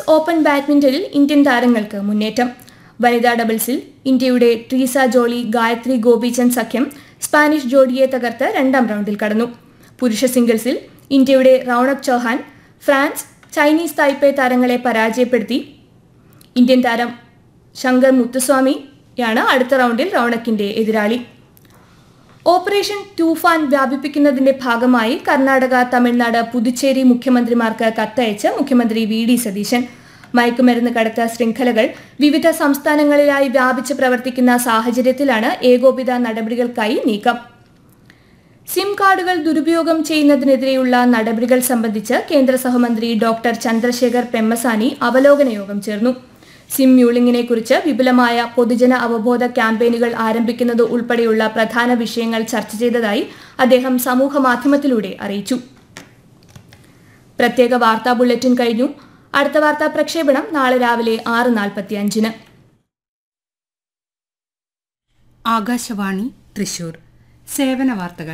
open ബാഡ്മിന്റണിൽ Indian താരങ്ങൾക്ക് മുന്നേറ്റം വനിതാ ഡബിൾസിൽ ഇന്ത്യയുടെ ട്രീസ ജോളി ഗായത്രി ഗോപിചന്ദ് സഖ്യം സ്പാനിഷ് ജോഡിയെ തകർത്ത് രണ്ടാം റൗണ്ടിൽ കടന്നു പുരുഷ സിംഗിൾസിൽ ഇന്ത്യയുടെ Rounak Chauhan France Chinese Taipei താരങ്ങളെ പരാജയപ്പെടുത്തി ഇന്ത്യൻ താരം ശങ്കർ മുത്തുസ്വാമിയാണ് അടുത്ത റൗണ്ടിൽ റൌണക്കിന്റെ എതിരാളി ഓപ്പറേഷൻ തൂഫാൻ വ്യാപിപ്പിക്കുന്നതിന്റെ ഭാഗമായി കർണാടക തമിഴ്നാട് പുതുച്ചേരി മുഖ്യമന്ത്രിമാർക്ക് കത്തയച്ച് മുഖ്യമന്ത്രി വി ഡി സതീശൻ മയക്കുമരുന്ന് കടത്ത ശൃംഖലകൾ വിവിധ സംസ്ഥാനങ്ങളിലായി വ്യാപിച്ച് പ്രവർത്തിക്കുന്ന സാഹചര്യത്തിലാണ് ഏകോപിത നടപടികൾക്കായി നീക്കം സിം കാർഡുകൾ ദുരുപയോഗം ചെയ്യുന്നതിനെതിരെയുള്ള നടപടികൾ സംബന്ധിച്ച് കേന്ദ്ര സഹമന്ത്രി ഡോക്ടർ ചന്ദ്രശേഖർ പെമ്മസാനി അവലോകന യോഗം ചേർന്നു സിം മ്യൂളിങ്ങിനെ കുറിച്ച് വിപുലമായ പൊതുജന അവബോധ ക്യാമ്പയിനുകൾ ആരംഭിക്കുന്നത് ഉൾപ്പെടെയുള്ള പ്രധാന വിഷയങ്ങൾ ചർച്ച ചെയ്തതായി അദ്ദേഹം സമൂഹ മാധ്യമത്തിലൂടെ അറിയിച്ചു പ്രത്യേക വാർത്താ ബുള്ളറ്റിൻ കഴിഞ്ഞു അടുത്ത വാർത്താ പ്രക്ഷേപണം നാളെ രാവിലെ ആറ് നാൽപ്പത്തി അഞ്ചിന് ആകാശവാണി തൃശൂർ സേവന വാർത്തകൾ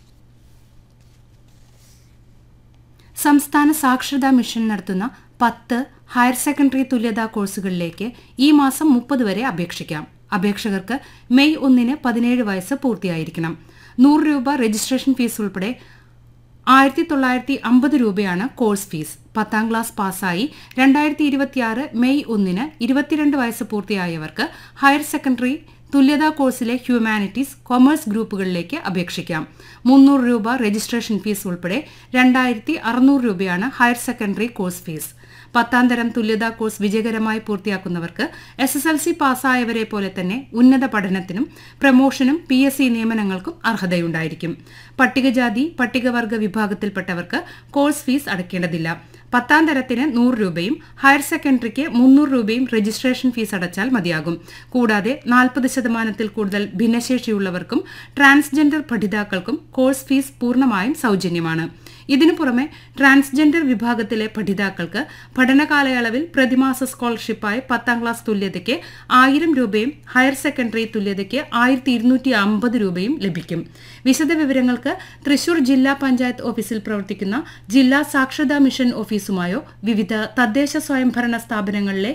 സംസ്ഥാന സാക്ഷരതാ മിഷൻ നടത്തുന്ന പത്ത് ഹയർ സെക്കൻഡറി തുല്യതാ കോഴ്സുകളിലേക്ക് ഈ മാസം മുപ്പത് വരെ അപേക്ഷിക്കാം അപേക്ഷകർക്ക് മെയ് ഒന്നിന് പതിനേഴ് വയസ്സ് പൂർത്തിയായിരിക്കണം നൂറ് രൂപ രജിസ്ട്രേഷൻ ഫീസ് ഉൾപ്പെടെ ആയിരത്തി തൊള്ളായിരത്തി അമ്പത് രൂപയാണ് കോഴ്സ് ഫീസ് പത്താം ക്ലാസ് പാസ്സായി രണ്ടായിരത്തി ഇരുപത്തിയാറ് മെയ് ഒന്നിന് ഇരുപത്തിരണ്ട് വയസ്സ് പൂർത്തിയായവർക്ക് ഹയർ സെക്കൻഡറി തുല്യതാ കോഴ്സിലെ ഹ്യൂമാനിറ്റീസ് കൊമേഴ്സ് ഗ്രൂപ്പുകളിലേക്ക് അപേക്ഷിക്കാം മുന്നൂറ് രൂപ രജിസ്ട്രേഷൻ ഫീസ് ഉൾപ്പെടെ രണ്ടായിരത്തി അറുന്നൂറ് രൂപയാണ് ഹയർ സെക്കൻഡറി കോഴ്സ് ഫീസ് പത്താം തരം തുല്യതാ കോഴ്സ് വിജയകരമായി പൂർത്തിയാക്കുന്നവർക്ക് എസ് എസ് എൽ സി പാസ്സായവരെ പോലെ തന്നെ ഉന്നത പഠനത്തിനും പ്രമോഷനും പി എസ് സി നിയമനങ്ങൾക്കും അർഹതയുണ്ടായിരിക്കും പട്ടികജാതി പട്ടികവർഗ വിഭാഗത്തിൽപ്പെട്ടവർക്ക് കോഴ്സ് ഫീസ് അടയ്ക്കേണ്ടതില്ല പത്താം തരത്തിന് നൂറ് രൂപയും ഹയർ സെക്കൻഡറിക്ക് മുന്നൂറ് രൂപയും രജിസ്ട്രേഷൻ ഫീസ് അടച്ചാൽ മതിയാകും കൂടാതെ നാൽപ്പത് ശതമാനത്തിൽ കൂടുതൽ ഭിന്നശേഷിയുള്ളവർക്കും ട്രാൻസ്ജെൻഡർ പഠിതാക്കൾക്കും കോഴ്സ് ഫീസ് പൂർണ്ണമായും സൗജന്യമാണ് ഇതിനു പുറമെ ട്രാൻസ്ജെൻഡർ വിഭാഗത്തിലെ പഠിതാക്കൾക്ക് പഠനകാലയളവിൽ പ്രതിമാസ സ്കോളർഷിപ്പായി പത്താം ക്ലാസ് തുല്യതയ്ക്ക് ആയിരം രൂപയും ഹയർ സെക്കൻഡറി തുല്യതയ്ക്ക് ആയിരത്തി ഇരുന്നൂറ്റി അമ്പത് രൂപയും ലഭിക്കും വിശദവിവരങ്ങൾക്ക് തൃശൂർ ജില്ലാ പഞ്ചായത്ത് ഓഫീസിൽ പ്രവർത്തിക്കുന്ന ജില്ലാ സാക്ഷരതാ മിഷൻ ഓഫീസുമായോ വിവിധ തദ്ദേശ സ്വയംഭരണ സ്ഥാപനങ്ങളിലെ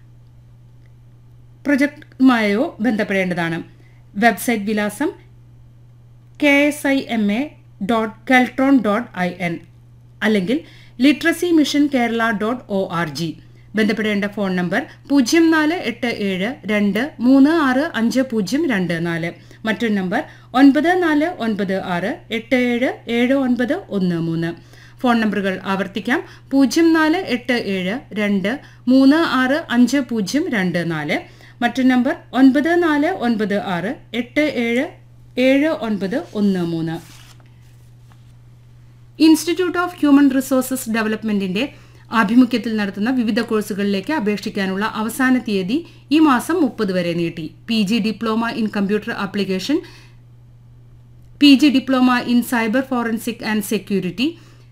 പ്രൊജക്ടുമായോ ബന്ധപ്പെടേണ്ടതാണ് വെബ്സൈറ്റ് വിലാസം K S I M A dot Keltron dot I N അല്ലെങ്കിൽ literacy mission Kerala dot O R G ബന്ധപ്പെടേണ്ട ഫോൺ നമ്പർ പൂജ്യം നാല് എട്ട് ഏഴ് രണ്ട് മൂന്ന് ആറ് അഞ്ച് പൂജ്യം രണ്ട് നാല് മറ്റൊരു നമ്പർ ഒൻപത് നാല് ഒൻപത് ആറ് എട്ട് ഏഴ് ഏഴ് ഒൻപത് ഒന്ന് മൂന്ന് ഫോൺ നമ്പറുകൾ ആവർത്തിക്കാം പൂജ്യം നാല് എട്ട് ഏഴ് രണ്ട് മൂന്ന് ആറ് അഞ്ച് പൂജ്യം രണ്ട് നാല് മറ്റൊരു നമ്പർ ഒൻപത് നാല് ഒൻപത് ആറ് എട്ട് ഏഴ് ഏഴ് ഒൻപത് ഒന്ന് മൂന്ന് ഇൻസ്റ്റിറ്റ്യൂട്ട് ഓഫ് ഹ്യൂമൻ റിസോഴ്സസ് ഡെവലപ്മെന്റിന്റെ ആഭിമുഖ്യത്തിൽ നടത്തുന്ന വിവിധ കോഴ്സുകളിലേക്ക് അപേക്ഷിക്കാനുള്ള അവസാന തീയതി ഈ മാസം മുപ്പത് വരെ നീട്ടി P G diploma in computer application P G diploma in cyber forensic and security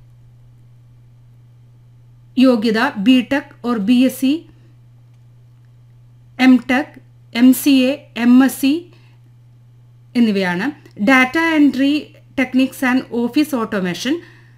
യോഗ്യത B tech or B S C M tech M C A M S C എന്നിവയാണ് data entry techniques and office automation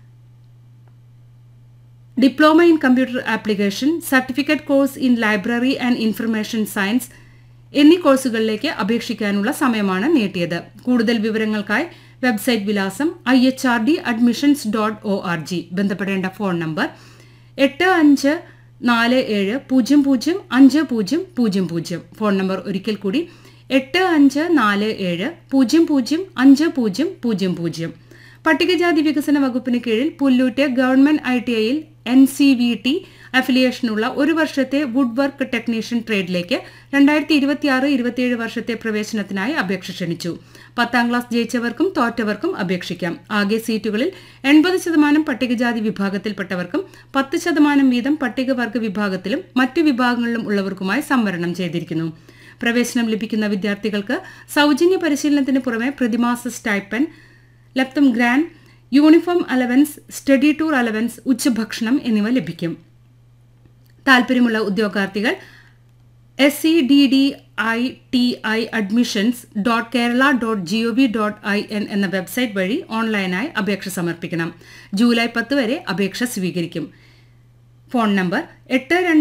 diploma in computer application certificate course in library and information science എന്നീ കോഴ്സുകളിലേക്ക് അപേക്ഷിക്കാനുള്ള സമയമാണ് നീട്ടിയത് കൂടുതൽ വിവരങ്ങൾക്കായി website വിലാസം I H R D admissions dot O R G ബന്ധപ്പെടേണ്ട ഫോൺ നമ്പർ എട്ട് അഞ്ച് നാല് ഏഴ് പൂജ്യം പൂജ്യം അഞ്ച് പൂജ്യം പൂജ്യം പൂജ്യം ഫോൺ നമ്പർ ഒരിക്കൽ കൂടി എട്ട് അഞ്ച് നാല് ഏഴ് പൂജ്യം പൂജ്യം അഞ്ച് പൂജ്യം പൂജ്യം പൂജ്യം പട്ടികജാതി വികസന വകുപ്പിന് കീഴിൽ പുല്ലൂറ്റ് ഗവൺമെന്റ് ഐ ടി ഐയിൽ എൻ സി വി ടി അഫിലിയേഷനുള്ള ഒരു വർഷത്തെ വുഡ് വർക്ക് ടെക്നീഷ്യൻ ട്രേഡിലേക്ക് രണ്ടായിരത്തി ഇരുപത്തിയാറ് ഇരുപത്തിയേഴ് വർഷത്തെ പ്രവേശനത്തിനായി അപേക്ഷ ക്ഷണിച്ചു പത്താം ക്ലാസ് ജയിച്ചവർക്കും തോറ്റവർക്കും അപേക്ഷിക്കാം ആകെ സീറ്റുകളിൽ എൺപത് ശതമാനം പട്ടികജാതി വിഭാഗത്തിൽപ്പെട്ടവർക്കും പത്ത് ശതമാനം വീതം പട്ടികവർഗ വിഭാഗത്തിലും മറ്റു വിഭാഗങ്ങളിലും ഉള്ളവർക്കുമായി സംവരണം ചെയ്തിരിക്കുന്നു പ്രവേശനം ലഭിക്കുന്ന വിദ്യാർത്ഥികൾക്ക് സൗജന്യ പരിശീലനത്തിന് പുറമെ പ്രതിമാസ സ്റ്റൈപ്പൻ ലപ്തം grant uniform allowance study tour allowance ഉച്ചഭക്ഷണം എന്നിവ ലഭിക്കും താൽപ്പര്യമുള്ള ഉദ്യോഗാർത്ഥികൾ S C D D I T I admissions dot Kerala dot G O V dot I N എന്ന വെബ്സൈറ്റ് വഴി ഓൺലൈനായി അപേക്ഷ സമർപ്പിക്കണം ജൂലൈ പത്ത് വരെ അപേക്ഷ സ്വീകരിക്കും ഫോൺ നമ്പർ എട്ട് രണ്ട്